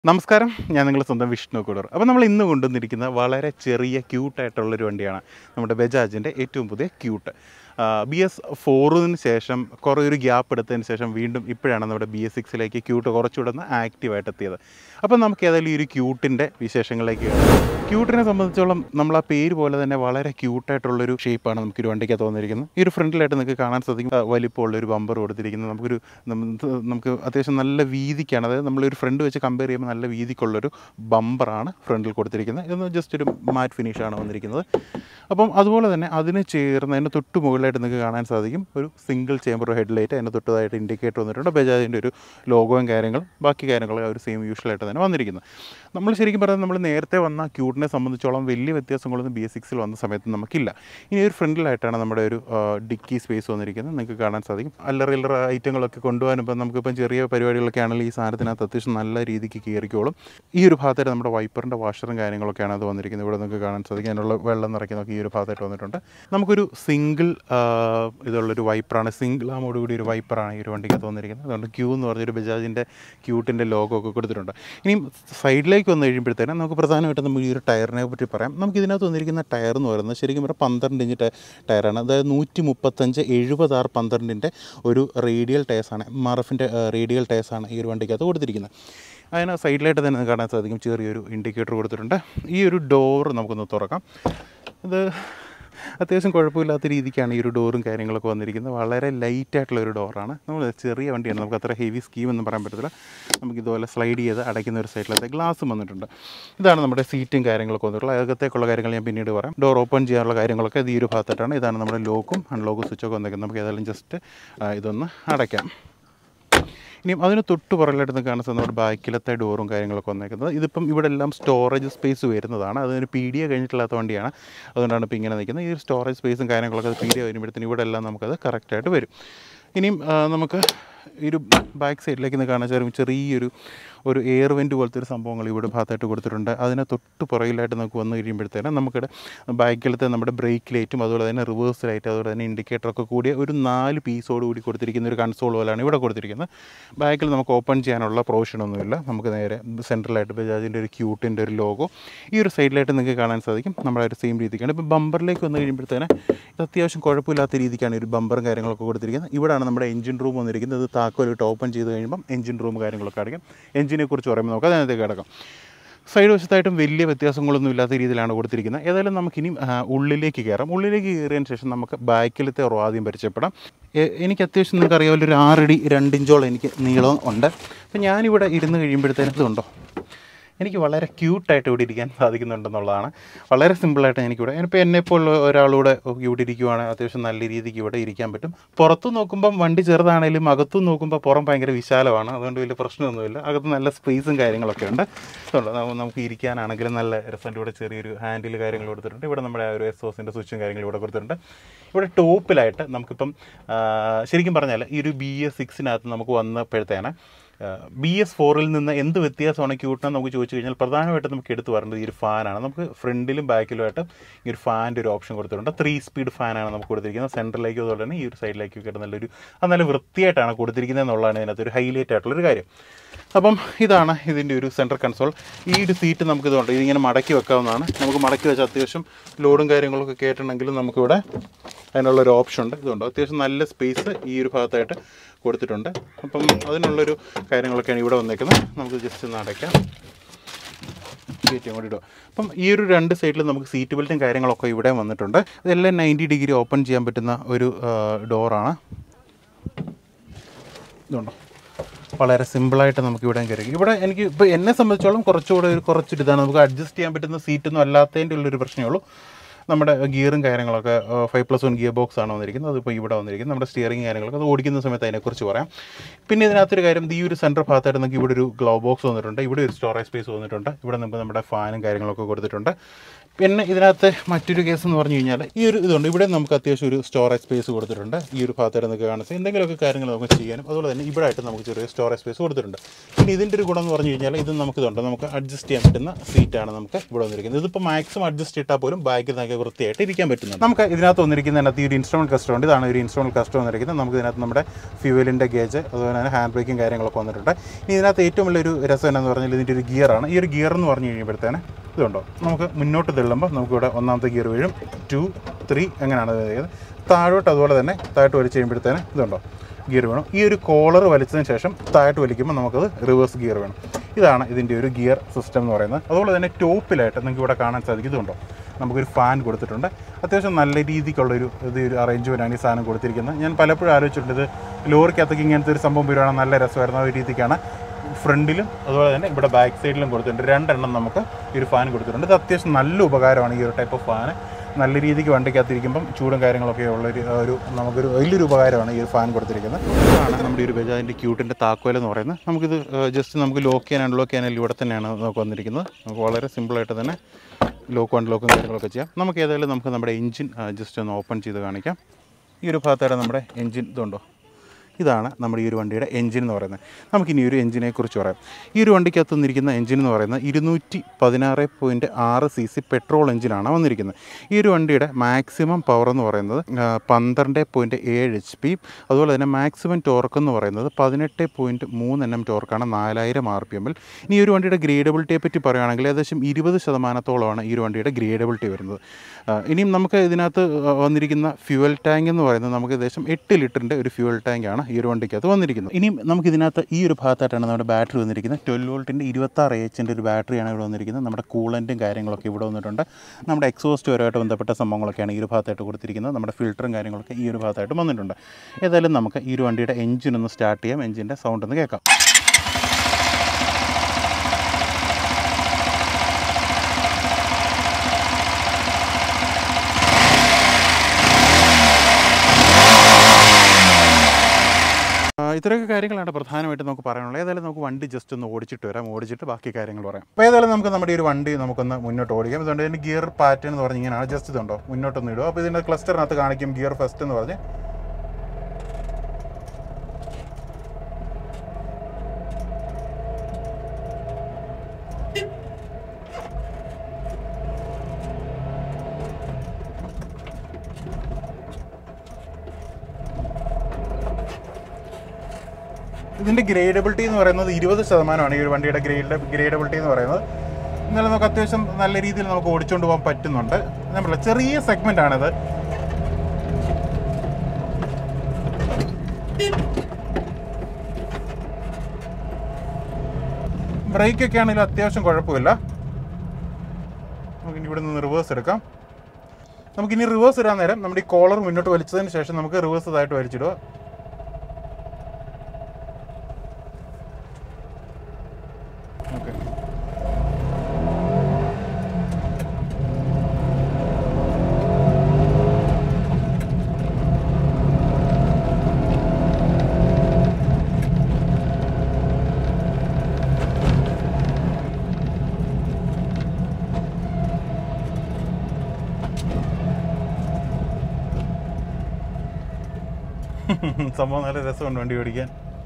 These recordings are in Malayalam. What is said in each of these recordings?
നമസ്കാരം ഞാൻ നിങ്ങളുടെ സ്വന്തം വിഷ്ണു കൂടർ അപ്പോൾ നമ്മൾ ഇന്ന് കൊണ്ടുവന്നിരിക്കുന്ന വളരെ ചെറിയ ക്യൂട്ടായിട്ടുള്ളൊരു വണ്ടിയാണ് നമ്മുടെ ബജാജിൻ്റെ ഏറ്റവും പുതിയ ക്യൂട്ട് ബി എസ് ഫോറിന് ശേഷം കുറേ ഒരു ഗ്യാപ്പ് എടുത്തതിന് ശേഷം വീണ്ടും ഇപ്പോഴാണ് നമ്മുടെ ബി എസ് സിക്സിലേക്ക് ക്യൂട്ട് കുറച്ചുകൂടെ ഒന്ന് ആക്റ്റീവായിട്ട് എത്തിയത് അപ്പോൾ നമുക്ക് ഏതായാലും ഈ ഒരു ക്യൂട്ടിൻ്റെ വിശേഷങ്ങളിലേക്ക് കിടക്കാം. ക്യൂട്ടിനെ സംബന്ധിച്ചോളം നമ്മൾ ആ പേര് പോലെ തന്നെ വളരെ ക്യൂട്ടായിട്ടുള്ളൊരു ഷേപ്പാണ് നമുക്ക് ഒരു വണ്ടിക്ക് തോന്നിയിരിക്കുന്നത് ഈ ഒരു ഫ്രണ്ടിലായിട്ട് നിങ്ങൾക്ക് കാണാൻ സാധിക്കും ആ, വലിപ്പമുള്ളൊരു ബമ്പർ കൊടുത്തിരിക്കുന്നത് നമുക്കൊരു നമ്മ- നമുക്ക് അത്യാവശ്യം നല്ല വീതിക്കാണ് അതായത് നമ്മളൊരു ഫ്രണ്ട് വെച്ച് കമ്പയർ ചെയ്യുമ്പോൾ നല്ല വീതിക്കുള്ളൊരു ബമ്പറാണ് ഫ്രണ്ടിൽ കൊടുത്തിരിക്കുന്നത് ഇതൊന്ന് ജസ്റ്റ് ഒരു മാറ്റ് ഫിനിഷാണ് വന്നിരിക്കുന്നത് അപ്പം അതുപോലെ തന്നെ അതിന് ചേർന്ന് അതിൻ്റെ തൊട്ട് മുകളിലായിട്ട് നിങ്ങൾക്ക് കാണാൻ സാധിക്കും ഒരു സിംഗിൾ ചേമ്പർ ഹെഡ്ലൈറ്റ് അതിൻ്റെ തൊട്ടതായിട്ട് ഇൻഡിക്കേറ്റർ വന്നിട്ടുണ്ട് ബജാജിൻ്റെ ഒരു ലോഗോയും കാര്യങ്ങളും ബാക്കി കാര്യങ്ങളും ആ ഒരു സെയിം യൂഷ്വലായിട്ട് തന്നെ വന്നിരിക്കുന്നത് നമ്മൾ ശരിക്കും പറഞ്ഞാൽ നമ്മൾ നേരത്തെ വന്ന ക്യൂട്ടിനെ സംബന്ധിച്ചോളം വലിയ വ്യത്യാസങ്ങളൊന്നും ബി എസ് സിക്സിൽ വന്ന സമയത്ത് നമുക്കില്ല ഇനി ഒരു ഫ്രണ്ടിലായിട്ടാണ് നമ്മുടെ ഒരു ഡിക്കി സ്പേസ് വന്നിരിക്കുന്നത് നിങ്ങൾക്ക് കാണാൻ സാധിക്കും അല്ലറ ഇല്ലറ ഐറ്റങ്ങളൊക്കെ കൊണ്ടുപോകാനും ഇപ്പം നമുക്കിപ്പം ചെറിയ പരിപാടികളൊക്കെ ആണെങ്കിൽ ഈ സാധനത്തിനകത്ത് അത്യാവശ്യം നല്ല രീതിക്ക് കയറിക്കോളും ഈ ഒരു ഭാഗത്തായിട്ട് നമ്മുടെ വൈപ്പറിൻ്റെ വാഷറും കാര്യങ്ങളൊക്കെയാണ് അത് വന്നിരിക്കുന്നത് ഇവിടെ നിങ്ങൾക്ക് കാണാൻ സാധിക്കും അതിനുള്ള വെള്ളം നിറയ്ക്കുന്നതൊക്കെ ഈ ഒരു ഭാഗത്തായിട്ട് വന്നിട്ടുണ്ട് നമുക്കൊരു സിംഗിൾ ഇതുള്ളൊരു വൈപ്പറാണ് സിംഗിൾ ആമോടുകൂടി ഒരു വൈപ്പറാണ് ഈ ഒരു വണ്ടിക്കകത്ത് വന്നിരിക്കുന്നത് അതുകൊണ്ട് ക്യൂ എന്ന് പറഞ്ഞൊരു ബജാജിൻ്റെ ക്യൂട്ടിൻ്റെ ലോഗോ ഒക്കെ കൊടുത്തിട്ടുണ്ട് ഇനിയും സൈഡിലേക്ക് വന്നു കഴിയുമ്പോഴത്തേനും നമുക്ക് പ്രധാനമായിട്ടും നമുക്ക് ഈ ഒരു ടയറിനെ പറ്റി പറയാം നമുക്ക് ഇതിനകത്ത് വന്നിരിക്കുന്ന ടയർ എന്ന് പറയുന്നത് ശരിക്കും പറഞ്ഞാൽ പന്ത്രണ്ട് ഇഞ്ച് ടയ- ടയറാണ് അതായത് നൂറ്റി മുപ്പത്തഞ്ച് എഴുപത് ആറ് പന്ത്രണ്ടിൻ്റെ ഒരു റേഡിയൽ ടയർസാണ് എം ആർ എഫിൻ്റെ റേഡിയൽ ടയർസാണ് ഈ ഒരു വണ്ടിക്കകത്ത് കൊടുത്തിരിക്കുന്നത് അതിന് സൈഡിലായിട്ട് തന്നെ നിങ്ങൾക്ക് കാണാൻ സാധിക്കും ചെറിയൊരു ഇൻഡിക്കേറ്റർ കൊടുത്തിട്ടുണ്ട് ഈ ഒരു ഡോർ നമുക്കൊന്ന് തുറക്കാം ഇത് അത്യാവശ്യം കുഴപ്പമില്ലാത്ത രീതിക്കാണ് ഈ ഒരു ഡോറും കാര്യങ്ങളൊക്കെ വന്നിരിക്കുന്നത് വളരെ ലൈറ്റ് ആയിട്ടുള്ള ഒരു ഡോറാണ് നമ്മൾ ചെറിയ വണ്ടിയാണ് നമുക്ക് അത്ര ഹെവി സ്കീം ഒന്നും പറയാൻ പറ്റത്തില്ല നമുക്ക് ഇതുപോലെ സ്ലൈഡ് ചെയ്ത് അടയ്ക്കുന്ന ഒരു സൈഡിലത്തെ ഗ്ലാസും വന്നിട്ടുണ്ട് ഇതാണ് നമ്മുടെ സീറ്റും കാര്യങ്ങളൊക്കെ വന്നിട്ടുള്ളത് അകത്തേക്കുള്ള കാര്യങ്ങൾ ഞാൻ പിന്നീട് പറയാം ഡോർ ഓപ്പൺ ചെയ്യാനുള്ള കാര്യങ്ങളൊക്കെ ഇത് ഈ ഒരു ഭാഗത്തായിട്ടാണ് ഇതാണ് നമ്മുടെ ലോക്കും അൺലോക്കും സ്വിച്ചൊക്കെ വന്നേക്കുന്നത് നമുക്ക് ഏതായാലും ജസ്റ്റ് ഇതൊന്ന് അടയ്ക്കാം ഇനിയും അതിന് തൊട്ട് പുറകിലായിട്ട് നിന്ന് കാണുന്ന നമ്മുടെ ബാക്കിലത്തെ ഡോറും കാര്യങ്ങളൊക്കെ വന്നേക്കുന്നത് ഇതിപ്പം ഇവിടെ എല്ലാം സ്റ്റോറേജ് സ്പേസ് വരുന്നതാണ് അതിന് പി ഡി എ കഴിഞ്ഞിട്ടില്ലാത്ത വണ്ടിയാണ് അതുകൊണ്ടാണ് ഇപ്പോൾ ഇങ്ങനെ നിൽക്കുന്നത് ഈ ഒരു സ്റ്റോറേജ് സ്പേസും കാര്യങ്ങളൊക്കെ പി ഡി എ വരുമ്പോഴത്തേനും ഇവിടെ എല്ലാം നമുക്കത് കറക്റ്റായിട്ട് വരും ഇനിയും ആ, നമുക്ക് ഈ ഒരു ബാക്ക് സൈഡിലേക്ക് നിന്ന് കാണാൻ ചെറിയ ചെറിയൊരു ഒരു എയർ വെൻറ്റ് പോലത്തെ ഒരു സംഭവങ്ങൾ ഇവിടെ ഭാഗത്തായിട്ട് കൊടുത്തിട്ടുണ്ട് അതിനെ തൊട്ട് പുറകിലായിട്ട് നമുക്ക് വന്നു കഴിയുമ്പോഴത്തേനും നമുക്കിവിടെ ബാക്കിലത്തെ നമ്മുടെ ബ്രേക്ക് ലൈറ്റും അതുപോലെ തന്നെ റിവേഴ്സ് ലൈറ്റ് അതുപോലെ തന്നെ ഇൻഡിക്കേറ്ററൊക്കെ കൂടിയ ഒരു നാല് പീസോട് കൂടി കൊടുത്തിരിക്കുന്ന ഒരു കൺസോൾ പോലെയാണ് ഇവിടെ കൊടുത്തിരിക്കുന്നത് ബാക്കിൽ നമുക്ക് ഓപ്പൺ ചെയ്യാനുള്ള പ്രൊവിഷനൊന്നുമില്ല നമുക്ക് നേരെ സെൻട്രലായിട്ട് ബജാജിൻ്റെ ഒരു ക്യൂട്ടിൻ്റെ ഒരു ലോഗോ ഈ ഒരു സൈഡിലായിട്ട് നിങ്ങൾക്ക് കാണാൻ സാധിക്കും നമ്മുടെ ഒരു സെയിം രീതിക്കാണ് ഇപ്പോൾ ബമ്പറിലേക്ക് വന്നു കഴിയുമ്പോഴത്തേന് ഇത് അത്യാവശ്യം കുഴപ്പമില്ലാത്ത രീതിക്കാണ് ഈ ഒരു ബമ്പറും കാര്യങ്ങളൊക്കെ കൊടുത്തിരിക്കുന്നത് ഇവിടെയാണ് നമ്മുടെ എഞ്ചിൻ റൂം വന്നിരിക്കുന്നത് ഇത് താക്കോലിട്ട് ഓപ്പൺ ചെയ്ത് കഴിയുമ്പം എഞ്ചിൻ റൂം കാര്യങ്ങളൊക്കെ അടയ്ക്കും എഞ്ചിനെ കുറിച്ച് പറയുമ്പോൾ നമുക്ക് അതിനകത്തേക്ക് കിടക്കാം സൈഡ് വശത്തായിട്ടും വലിയ വ്യത്യാസങ്ങളൊന്നും ഇല്ലാത്ത രീതിയിലാണ് കൊടുത്തിരിക്കുന്നത് ഏതായാലും നമുക്കിനി ആ, ഉള്ളിലേക്ക് കയറാം ഉള്ളിലേക്ക് കയറിയതിന് ശേഷം നമുക്ക് ബാക്കിലത്തെ റോ ആദ്യം പരിചയപ്പെടാം എ- എനിക്ക് അത്യാവശ്യം നിങ്ങൾക്ക് അറിയാമല്ലോ ഒരു ആറടി രണ്ടിഞ്ചോളം എനിക്ക് നീളം ഉണ്ട് അപ്പം ഞാനിവിടെ ഇരുന്ന് കഴിയുമ്പോഴത്തേനും ഇതുണ്ടോ എനിക്ക് വളരെ ക്യൂട്ടായിട്ട് ഇവിടെ ഇരിക്കാൻ സാധിക്കുന്നുണ്ടെന്നുള്ളതാണ് വളരെ സിമ്പിളായിട്ട് എനിക്കിവിടെ ഇപ്പോൾ എന്നെപ്പോലുള്ള ഒരാളൂടെ ഇവിടെ ഇരിക്കുവാണ് അത്യാവശ്യം നല്ല രീതിക്ക് ഇവിടെ ഇരിക്കാൻ പറ്റും പുറത്ത് നോക്കുമ്പം വണ്ടി ചെറുതാണെങ്കിലും അകത്തു നോക്കുമ്പോൾ പുറം ഭയങ്കര വിശാലമാണ് അതുകൊണ്ട് വലിയ പ്രശ്നമൊന്നുമില്ല അകത്ത് നല്ല സ്പേസും കാര്യങ്ങളൊക്കെ ഉണ്ട് അതുകൊണ്ട് നമ്മ- നമുക്ക് ഇരിക്കാനാണെങ്കിലും നല്ല രസം ഇവിടെ ചെറിയൊരു ഹാൻഡിൽ കാര്യങ്ങൾ കൊടുത്തിട്ടുണ്ട് ഇവിടെ നമ്മുടെ ആ ഒരു എസ് ഓസിൻ്റെ സ്വിച്ചും കാര്യങ്ങളും ഇവിടെ കൊടുത്തിട്ടുണ്ട് ഇവിടെ ടോപ്പിലായിട്ട് നമുക്കിപ്പം ആ, ശരിക്കും പറഞ്ഞാൽ ഈ ഒരു ബി എസ് സിക്സിനകത്ത് നമുക്ക് വന്നപ്പോഴത്തേന് ബി എസ് ഫോറിൽ നിന്ന് എന്ത് വ്യത്യാസമാണ് ക്യൂട്ടിനെന്ന് നമുക്ക് ചോദിച്ചു കഴിഞ്ഞാൽ പ്രധാനമായിട്ടും നമുക്ക് എടുത്തു പറയേണ്ടത് ഈ ഒരു ഫാനാണ് നമുക്ക് ഫ്രണ്ടിലും ബാക്കിലുമായിട്ട് ഈ ഒരു ഫാനിൻ്റെ ഒരു ഓപ്ഷൻ കൊടുത്തിട്ടുണ്ട് ത്രീ സ്പീഡ് ഫാനാണ് നമുക്ക് കൊടുത്തിരിക്കുന്നത് സെൻറ്ററിലേക്ക് അതുപോലെ തന്നെ ഈ ഒരു സൈഡിലേക്ക് ഒക്കെ നല്ലൊരു അത് നല്ല വൃത്തിയായിട്ടാണ് കൊടുത്തിരിക്കുന്നത് എന്നുള്ളതാണ് ഇതിനകത്ത് ഒരു ഹൈലൈറ്റ് ആയിട്ടുള്ളൊരു കാര്യം അപ്പം ഇതാണ് ഇതിൻ്റെ ഒരു സെൻറ്റർ കൺസോൾ ഈ ഒരു സീറ്റ് നമുക്ക് ഇതുണ്ട് ഇതിങ്ങനെ മടക്കി വെക്കാവുന്നതാണ് നമുക്ക് മടക്കി വെച്ച് അത്യാവശ്യം ലോഡും കാര്യങ്ങളൊക്കെ കയറ്റണമെങ്കിലും നമുക്കിവിടെ അതിനുള്ള ഒരു ഓപ്ഷൻ ഉണ്ട് ഇതുണ്ട് അത്യാവശ്യം നല്ല സ്പേസ് ഈ ഒരു ഭാഗത്തായിട്ട് കൊടുത്തിട്ടുണ്ട് അപ്പം അതിനുള്ളൊരു കാര്യങ്ങളൊക്കെയാണ് ഇവിടെ വന്നേക്കുന്നത് നമുക്ക് ജസ്റ്റ് ഒന്ന് അടയ്ക്കാം സീറ്റ് അങ്ങോട്ട് ഇടുക അപ്പം ഈ ഒരു രണ്ട് സൈഡിലും നമുക്ക് സീറ്റ് ബെൽറ്റും കാര്യങ്ങളൊക്കെ ഇവിടെ വന്നിട്ടുണ്ട് ഇതെല്ലാം നയൻറ്റി ഡിഗ്രി ഓപ്പൺ ചെയ്യാൻ പറ്റുന്ന ഒരു ഡോറാണ് ഇതുണ്ടോ വളരെ സിമ്പിളായിട്ട് നമുക്ക് ഇവിടെ കയറി ഇവിടെ എനിക്ക് ഇപ്പോൾ എന്നെ സംബന്ധിച്ചോളം കുറച്ചുകൂടെ ഒരു കുറച്ചൊരു ഇതാണ് നമുക്ക് അഡ്ജസ്റ്റ് ചെയ്യാൻ പറ്റുന്ന സീറ്റൊന്നും അല്ലാത്തതിൻ്റെ ഉള്ളൊരു പ്രശ്നമേ ഉള്ളൂ നമ്മുടെ ഗിയറും കാര്യങ്ങളൊക്കെ five plus one gear box ആണ് വന്നിരിക്കുന്നത് അതിപ്പോൾ ഇവിടെ വന്നിരിക്കുന്നത് നമ്മുടെ സ്റ്റിയറിംഗ് കാര്യങ്ങളൊക്കെ അത് ഓടിക്കുന്ന സമയത്ത് അതിനെക്കുറിച്ച് പറയാം പിന്നെ ഇതിനകത്തൊരു കാര്യം ഈ ഒരു സെൻറ്റർ ഭാഗത്തായിട്ട് നമുക്ക് ഇവിടെ ഒരു ഗ്ലോ ബോക്സ് വന്നിട്ടുണ്ട് ഇവിടെ ഒരു സ്റ്റോറേജ് സ്പേസ് വന്നിട്ടുണ്ട് ഇവിടെ നമുക്ക് നമ്മുടെ ഫാനും കാര്യങ്ങളൊക്കെ കൊടുത്തിട്ടുണ്ട് പിന്നെ ഇതിനകത്ത് മറ്റൊരു കേസ് എന്ന് പറഞ്ഞു കഴിഞ്ഞാൽ ഈ ഒരു ഇതുണ്ട് ഇവിടെ നമുക്ക് അത്യാവശ്യം ഒരു സ്റ്റോറേജ് സ്പേസ് കൊടുത്തിട്ടുണ്ട് ഈ ഒരു ഭാഗത്ത് നമുക്ക് കാണാൻ എന്തെങ്കിലുമൊക്കെ കാര്യങ്ങൾ നമുക്ക് ചെയ്യാനും അതുപോലെ തന്നെ ഇവിടെ ആയിട്ട് നമുക്ക് ചെറിയ സ്റ്റോറേജ് സ്പേസ് കൊടുത്തിട്ടുണ്ട് പിന്നെ ഇതിൻ്റെ ഒരു ഗുണം എന്ന് പറഞ്ഞു കഴിഞ്ഞാൽ ഇത് നമുക്ക് ഇതുണ്ട് നമുക്ക് അഡ്ജസ്റ്റ് ചെയ്യാൻ പറ്റുന്ന സീറ്റാണ് നമുക്ക് ഇവിടെ വന്നിരിക്കുന്നത് ഇതിപ്പോൾ മാക്സിമം അഡ്ജസ്റ്റ് ഇട്ടാൽ പോലും ബാഗിൽ നമുക്ക് വൃത്തിയായിട്ട് ഇരിക്കാൻ പറ്റുന്നുണ്ട് നമുക്ക് ഇതിനകത്ത് വന്നിരിക്കുന്നതിനകത്ത് ഈ ഒരു ഇൻസ്ട്രുമെൻറ്റ് കസ്റ്റർ ഉണ്ട് ഇതാണ് ഒരു ഇൻസ്ട്രുമെൻറ്റ് കസ്റ്റർ വന്നിരിക്കുന്നത് നമുക്ക് ഇതിനകത്ത് നമ്മുടെ ഫ്യൂവലിൻ്റെ ഗേജ് അതുപോലെ തന്നെ ഹാൻഡ് ബ്രേക്കും കാര്യങ്ങളൊക്കെ വന്നിട്ടുണ്ട് ഇനി ഇതിനകത്ത് ഏറ്റവും വലിയൊരു രസം എന്നാന്ന് പറഞ്ഞാൽ ഇതിൻ്റെ ഒരു ഗിയറാണ് ഈ ഒരു ഗിയർ എന്ന് പറഞ്ഞു കഴിയുമ്പോഴത്തേന് ഇതുണ്ടോ നമുക്ക് മുന്നോട്ട് തള്ളുമ്പോൾ നമുക്കിവിടെ ഒന്നാമത്തെ ഗിയർ വീഴും ടു ത്രീ അങ്ങനെയാണ് ഇത് താഴോട്ട് അതുപോലെ തന്നെ താഴോട്ട് വലിച്ച് കഴിയുമ്പോഴത്തേന് ഇതുണ്ടോ ഗിയർ വേണം ഈ ഒരു കോളർ വലിച്ചതിന് ശേഷം താഴോട്ട് വലിക്കുമ്പോൾ നമുക്കത് റിവേഴ്സ് ഗിയർ വേണം ഇതാണ് ഇതിൻ്റെ ഒരു ഗിയർ സിസ്റ്റം എന്ന് പറയുന്നത് അതുപോലെ തന്നെ ടോപ്പിലായിട്ട് നിങ്ങൾക്ക് ഇവിടെ കാണാൻ സാധിക്കും ഇതുണ്ടോ നമുക്കൊരു ഫാൻ കൊടുത്തിട്ടുണ്ട് അത്യാവശ്യം നല്ല രീതിക്കുള്ളൊരു ഇത് ഒരു അറേഞ്ച്മെൻറ്റാണ് ഈ സാധനം കൊടുത്തിരിക്കുന്നത് ഞാൻ പലപ്പോഴും ആലോചിച്ചിട്ടുണ്ട് ഇത് ലോറിക്കകത്തേക്ക് ഇങ്ങനത്തെ ഒരു സംഭവം വരുവാണെങ്കിൽ നല്ല രസമായിരുന്നു ആ ഒരു രീതിക്കാണ് ഫ്രണ്ടിലും അതുപോലെ തന്നെ ഇവിടെ ബാക്ക് സൈഡിലും കൊടുത്തിട്ടുണ്ട് രണ്ടെണ്ണം നമുക്ക് ഈ ഒരു ഫാൻ കൊടുത്തിട്ടുണ്ട് ഇത് അത്യാവശ്യം നല്ല ഉപകാരമാണ് ഈ ഒരു ടൈപ്പ് ഓഫ് ഫാൻ നല്ല രീതിക്ക് വണ്ടിക്കകത്തിരിക്കുമ്പം ചൂടും കാര്യങ്ങളൊക്കെ ഉള്ളൊരു ഒരു നമുക്കൊരു വലിയൊരു ഉപകാരമാണ് ഈ ഒരു ഫാൻ കൊടുത്തിരിക്കുന്നത് ഇതാണ് നമ്മുടെ ഈ ഒരു ബജാജിൻ്റെ ക്യൂട്ടിൻ്റെ താക്കോൽ എന്ന് പറയുന്നത് നമുക്കിത് ജസ്റ്റ് നമുക്ക് ലോക്ക് ചെയ്യാൻ അൺലോക്ക് ചെയ്യാൻ ഇവിടെ തന്നെയാണ് നമുക്ക് വന്നിരിക്കുന്നത് നമുക്ക് വളരെ സിമ്പിളായിട്ട് തന്നെ ലോക്ക് അൺലോക്കും കാര്യങ്ങളൊക്കെ ചെയ്യാം നമുക്ക് ഏതായാലും നമുക്ക് നമ്മുടെ എഞ്ചിൻ ജസ്റ്റ് ഒന്ന് ഓപ്പൺ ചെയ്ത് കാണിക്കാം ഈ ഒരു ഭാഗത്തായിട്ട് നമ്മുടെ എഞ്ചിൻ ഇതുണ്ടോ ഇതാണ് നമ്മുടെ ഈ ഒരു വണ്ടിയുടെ എഞ്ചിൻ എന്ന് പറയുന്നത് നമുക്കിനി ഒരു എഞ്ചിനെ കുറിച്ച് പറയാം ഈ ഒരു വണ്ടിക്കകത്ത് വന്നിരിക്കുന്ന എഞ്ചിൻ എന്ന് പറയുന്നത് ഇരുന്നൂറ്റി പതിനാറ് പോയിൻറ്റ് ആറ് സി സി പെട്രോൾ എഞ്ചിനാണ് വന്നിരിക്കുന്നത് ഈ ഒരു വണ്ടിയുടെ മാക്സിമം പവർ എന്ന് പറയുന്നത് ആ, പന്ത്രണ്ട് പോയിൻറ്റ് ഏഴ് എച്ച് പി അതുപോലെ തന്നെ മാക്സിമം ടോർക്ക് എന്ന് പറയുന്നത് പതിനെട്ട് പോയിൻറ്റ് മൂന്ന് എൻ എം ടോർക്കാണ് നാലായിരം ആർ പി എമ്മിൽ ഇനി ഈ ഒരു വണ്ടിയുടെ ഗ്രേഡബിലിറ്റിയെ പറ്റി പറയുകയാണെങ്കിൽ ഏകദേശം ഇരുപത് ശതമാനത്തോളമാണ് ഈ ഒരു വണ്ടിയുടെ ഗ്രേഡബിലിറ്റി വരുന്നത് ആ, ഇനിയും നമുക്ക് ഇതിനകത്ത് വന്നിരിക്കുന്ന ഫ്യൂവൽ ടാങ്ക് എന്ന് പറയുന്നത് നമുക്ക് ഏകദേശം എട്ട് ലിറ്ററിൻ്റെ ഒരു ഫ്യൂവൽ ടാങ്കാണ് ഈ ഒരു വണ്ടിക്കകത്ത് വന്നിരിക്കുന്നത് ഇനിയും നമുക്ക് ഇതിനകത്ത് ഈ ഒരു ഭാഗത്തായിട്ടാണ് നമ്മുടെ ബാറ്ററി വന്നിരിക്കുന്നത് ട്വൽവ് വോൾട്ടിൻ്റെ ഇരുപത്താറ് എച്ചിൻ്റെ ഒരു ബാറ്ററിയാണ് ഇവിടെ വന്നിരിക്കുന്നത് നമ്മുടെ കൂളൻറ്റും കാര്യങ്ങളൊക്കെ ഇവിടെ വന്നിട്ടുണ്ട് നമ്മുടെ എക്സോസ്റ്റ് വരെയായിട്ട് ബന്ധപ്പെട്ട സംഭവങ്ങളൊക്കെയാണ് ഈ ഒരു ഭാഗത്തായിട്ട് കൊടുത്തിരിക്കുന്നത് നമ്മുടെ ഫിൽറ്ററും കാര്യങ്ങളൊക്കെ ഈ ഒരു ഭാഗത്തായിട്ട് വന്നിട്ടുണ്ട് ഏതായാലും നമുക്ക് ഈ ഒരു വണ്ടിയുടെ എഞ്ചിൻ ഒന്ന് സ്റ്റാർട്ട് ചെയ്യാം എഞ്ചിൻ്റെ സൗണ്ട് ഒന്ന് കേൾക്കാം ആ, ഇത്രയൊക്കെ കാര്യങ്ങളാണ് പ്രധാനമായിട്ട് നമുക്ക് പറയാനുള്ളത് ഏതായാലും നമുക്ക് വണ്ടി ജസ്റ്റ് ഒന്ന് ഓടിച്ചിട്ട് വരാം ഓടിച്ചിട്ട് ബാക്കി കാര്യങ്ങൾ പറയാം അപ്പോൾ ഏതായാലും നമുക്ക് നമ്മുടെ ഈ ഒരു വണ്ടി നമുക്കൊന്ന് മുന്നോട്ട് ഓടിക്കാം ഇതുകൊണ്ട് ഇതിൻ്റെ ഗിയർ പാറ്റേൺ എന്ന് പറഞ്ഞ് ഇങ്ങനെയാണ് ജസ്റ്റ് ഇതുണ്ടോ മുന്നോട്ടൊന്ന് ഇടുക അപ്പോൾ ഇതിൻ്റെ ക്ലസ്റ്ററിനകത്ത് കാണിക്കും ഗിയർ ഫസ്റ്റ് എന്ന് പറഞ്ഞ് ഇതിൻ്റെ ഗ്രേഡബിലിറ്റി എന്ന് പറയുന്നത് ഇരുപത് ശതമാനമാണ് ഈ ഒരു വണ്ടിയുടെ ഗ്രേഡ് ഗ്രേഡബിലിറ്റി എന്ന് പറയുന്നത് എന്നാലും നമുക്ക് അത്യാവശ്യം നല്ല രീതിയിൽ നമുക്ക് ഓടിച്ചുകൊണ്ട് പോകാൻ പറ്റുന്നുണ്ട് ഞാൻ പറഞ്ഞില്ല ചെറിയ സെഗ്മെൻ്റ് ആണിത് ബ്രേക്കൊക്കെ ആണെങ്കിലും അത്യാവശ്യം കുഴപ്പമില്ല നമുക്കിനി ഇവിടെ നിന്ന് റിവേഴ്സ് എടുക്കാം നമുക്കിനി റിവേഴ്സ് ഇടാൻ നേരം നമ്മുടെ ഈ കോളർ മുന്നോട്ട് വലിച്ചതിന് ശേഷം നമുക്ക് റിവേഴ്സ് ഇതായിട്ട് വലിച്ചിടുക ഓക്കെ സംഭവം നല്ല രസമുണ്ട് വണ്ടി ഓടിക്കാൻ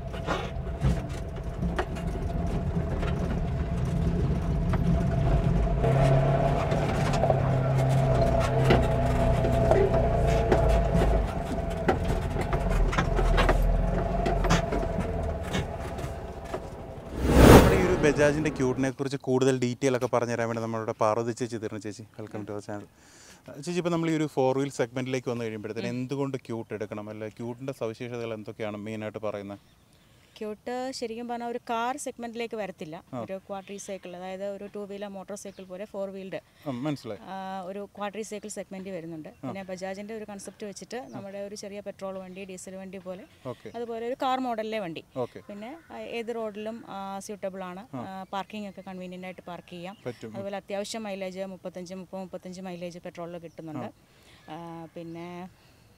നമ്മുടെ ഈ ഒരു ബജാജിൻ്റെ ക്യൂട്ടിനെ കുറിച്ച് കൂടുതൽ ഡീറ്റെയിൽ ഒക്കെ പറഞ്ഞു തരാൻ വേണ്ടി നമ്മളുടെ പാർവതി ചേച്ചി തരുന്നു ചേച്ചി വെൽക്കം ടു അവർ ചാനൽ ചേച്ചി ഇപ്പോൾ നമ്മൾ ഈ ഒരു ഫോർ വീൽ സെഗ്മെൻറ്റിലേക്ക് വന്നു കഴിയുമ്പോഴത്തേന് എന്തുകൊണ്ട് ക്യൂട്ട് എടുക്കണം അല്ലെ ക്യൂട്ടിൻ്റെ സവിശേഷതകൾ എന്തൊക്കെയാണ് മെയിനായിട്ട് പറയുന്നത് ക്യൂട്ട് ശരിക്കും പറഞ്ഞാൽ ഒരു കാർ സെഗ്മെന്റിലേക്ക് വരത്തില്ല ഒരു ക്വാഡ്രി സൈക്കിൾ അതായത് ഒരു ടൂ വീലർ മോട്ടോർ സൈക്കിൾ പോലെ ഫോർ വീൽഡ് ഉം, മനസ്സിലായി ഒരു ക്വാഡ്രി സൈക്കിൾ സെഗ്മെന്റ് വരുന്നുണ്ട് പിന്നെ ബജാജിന്റെ ഒരു കൺസെപ്റ്റ് വെച്ചിട്ട് നമ്മുടെ ഒരു ചെറിയ പെട്രോൾ വണ്ടി ഡീസൽ വണ്ടി പോലെ ഓക്കെ അതുപോലെ ഒരു കാർ മോഡലിലെ വണ്ടി ഓക്കെ പിന്നെ ആ, ഏത് റോഡിലും സ്യൂട്ടബിൾ ആണ് പാർക്കിംഗ് ഒക്കെ കൺവീനിയൻ്റ് ആയിട്ട് പാർക്ക് ചെയ്യാം പറ്റും അതുപോലെ അത്യാവശ്യം മൈലേജ് മുപ്പത്തഞ്ച് മുപ്പത് മുപ്പത്തഞ്ച് മൈലേജ് പെട്രോളിൽ കിട്ടുന്നുണ്ട് ആ, പിന്നെ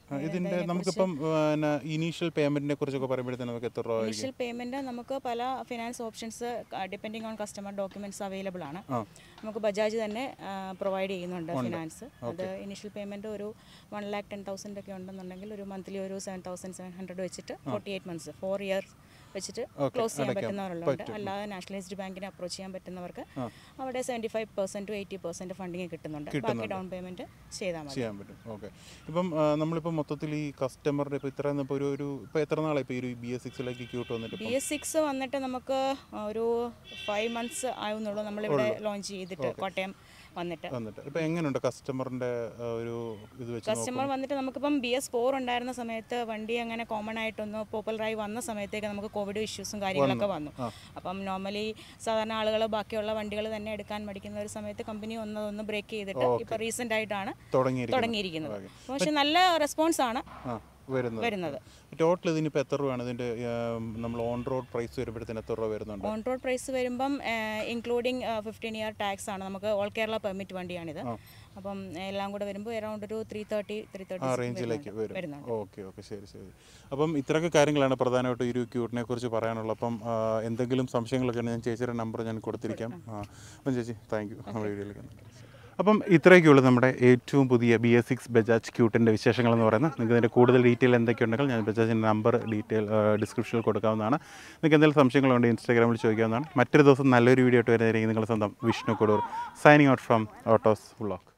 ആ, ഇതിന്റെ നമുക്കിപ്പം പിന്നെ ഇനീഷ്യൽ പേയ്മെന്റിനെ കുറിച്ചൊക്കെ പറയുമ്പോഴത്തേന് നമുക്ക് എത്ര രൂപ ആയിരിക്കും ഇനിഷ്യൽ പേയ്മെൻറ്റ് നമുക്ക് പല finance options depending on customer documents available ആണ് ആ. നമുക്ക് ബജാജ് തന്നെ പ്രൊവൈഡ് ചെയ്യുന്നുണ്ട് ഫിനാൻസ് അത് ഇനിഷ്യൽ പേയ്മെൻറ്റ് ഒരു വൺ ലാക്ക് ടെൻ തൗസൻഡ് ഒക്കെ ഉണ്ടെന്നുണ്ടെങ്കിൽ ഒരു മന്ത്ലി ഒരു സെവൻ തൗസൻഡ് സെവൻ ഹൺഡ്രഡ് വെച്ചിട്ട് forty eight months four year വെച്ചിട്ട് ക്ലോസ് ചെയ്യാൻ പറ്റുന്നവരുണ്ട് അല്ലാതെ നാഷണലൈസ്ഡ് ബാങ്കിനെ അപ്രോച്ച് ചെയ്യാൻ പറ്റുന്നവർക്ക് അവിടെ seventy five percent to eighty percent funding കിട്ടുന്നുണ്ട് ബാക്കി ഡൗൺ പേയ്മെൻറ്റ് ചെയ്താൽ മതി ചെയ്യാൻ പറ്റും ഓക്കെ ഇപ്പം ആ, നമ്മളിപ്പം മൊത്തത്തിൽ ഈ കസ്റ്റമറുടെ ഇപ്പോൾ ഇത്ര ഇപ്പോൾ ഒരു ഒരു ഇപ്പോൾ എത്ര നാളായി ഇപ്പോൾ ഈ ഒരു ബി എസ് സിക്സിലേക്ക് ക്യൂട്ട് വന്നിട്ട് ബി എസ് സിക്സ് വന്നിട്ട് നമുക്ക് ഒരു ഫൈവ് മന്ത്സ് ആവുന്നുള്ളൂ നമ്മളിവിടെ ലോഞ്ച് ചെയ്തിട്ട് കോട്ടയം വന്നിട്ട് വന്നിട്ട് ഇപ്പം എങ്ങനെയുണ്ട് കസ്റ്റമറിന്റെ ആ, ഒരു ഇത് വെച്ച് കസ്റ്റമർ വന്നിട്ട് നമുക്കിപ്പം ബി എസ് ഫോർ ഉണ്ടായിരുന്ന സമയത്ത് വണ്ടി അങ്ങനെ കോമൺ ആയിട്ടൊന്ന് പോപ്പുലറായി വന്ന സമയത്തേക്ക് നമുക്ക് കോവിഡ് ഇഷ്യൂസും കാര്യങ്ങളൊക്കെ വന്നു അപ്പം നോർമലി സാധാരണ ആളുകൾ ബാക്കിയുള്ള വണ്ടികൾ തന്നെ എടുക്കാൻ മടിക്കുന്ന ഒരു സമയത്ത് കമ്പനി ഒന്ന് ഒന്ന് ബ്രേക്ക് ചെയ്തിട്ട് ഇപ്പം റീസെൻ്റ് ആയിട്ടാണ് തുടങ്ങിയിരിക്കുന്നത് തുടങ്ങിയിരിക്കുന്നത് പക്ഷെ നല്ല റെസ്പോൺസ് ആണ് ആ വരുന്നത് വരുന്നത് ടോട്ടൽ ഇതിനിപ്പോൾ എത്ര രൂപയാണ് ഇതിന്റെ ആ, നമ്മൾ ഓൺ റോഡ് പ്രൈസ് വരുമ്പോഴത്തേന് എത്ര രൂപ വരുന്നുണ്ട് ഓൺ റോഡ് പ്രൈസ് വരുമ്പം ഇൻക്ലൂഡിങ് ഫിഫ്റ്റീൻ ഇയർ ടാക്സ് ആണ് നമുക്ക് ഓൾ കേരള പെർമിറ്റ് വണ്ടിയാണിത് അപ്പം എല്ലാം കൂടെ വരുമ്പോൾ അറൗണ്ട് ഒരു ത്രീ തേർട്ടി ത്രീ ആ തേർട്ടി റേഞ്ചിലേക്ക് വരും വരുന്നുണ്ട് ഓക്കെ ഓക്കെ ശരി ശരി അപ്പം ഇത്രയൊക്കെ കാര്യങ്ങളാണ് പ്രധാനമായിട്ടും ഈ ഒരു ക്യൂട്ടിനെ കുറിച്ച് പറയാനുള്ളത് അപ്പം ആ, എന്തെങ്കിലും സംശയങ്ങളൊക്കെ ഉണ്ടെങ്കിൽ ഞാൻ ചേച്ചിയുടെ നമ്പർ ഞാൻ കൊടുത്തിരിക്കാം ആ അപ്പം ചേച്ചി താങ്ക് യു നമ്മുടെ വീഡിയോയിലേക്ക് അപ്പം ഇത്രയൊക്കെയുള്ളൂ നമ്മുടെ ഏറ്റവും പുതിയ ബി എസ് സിക്സ് ബജാജ് ക്യൂട്ടിൻ്റെ വിശേഷങ്ങൾ എന്ന് പറയുന്നത് നിങ്ങൾക്ക് ഇതിൻ്റെ കൂടുതൽ ഡീറ്റെയിൽ എന്തൊക്കെയുണ്ടെങ്കിൽ ഞാൻ ബജാജിൻ്റെ നമ്പർ ഡീറ്റെയിൽ ഡിസ്ക്രിപ്ഷനിൽ കൊടുക്കാവുന്നതാണ് നിങ്ങൾക്ക് എന്തെങ്കിലും സംശയങ്ങളുണ്ട് ഇൻസ്റ്റാഗ്രാമിൽ ചോദിക്കാവുന്നതാണ് മറ്റൊരു ദിവസം നല്ലൊരു വീഡിയോ ആയിട്ട് വരുന്നതായിരിക്കും നിങ്ങൾ സ്വന്തം Vishnu Kodoor signing out from autos vlog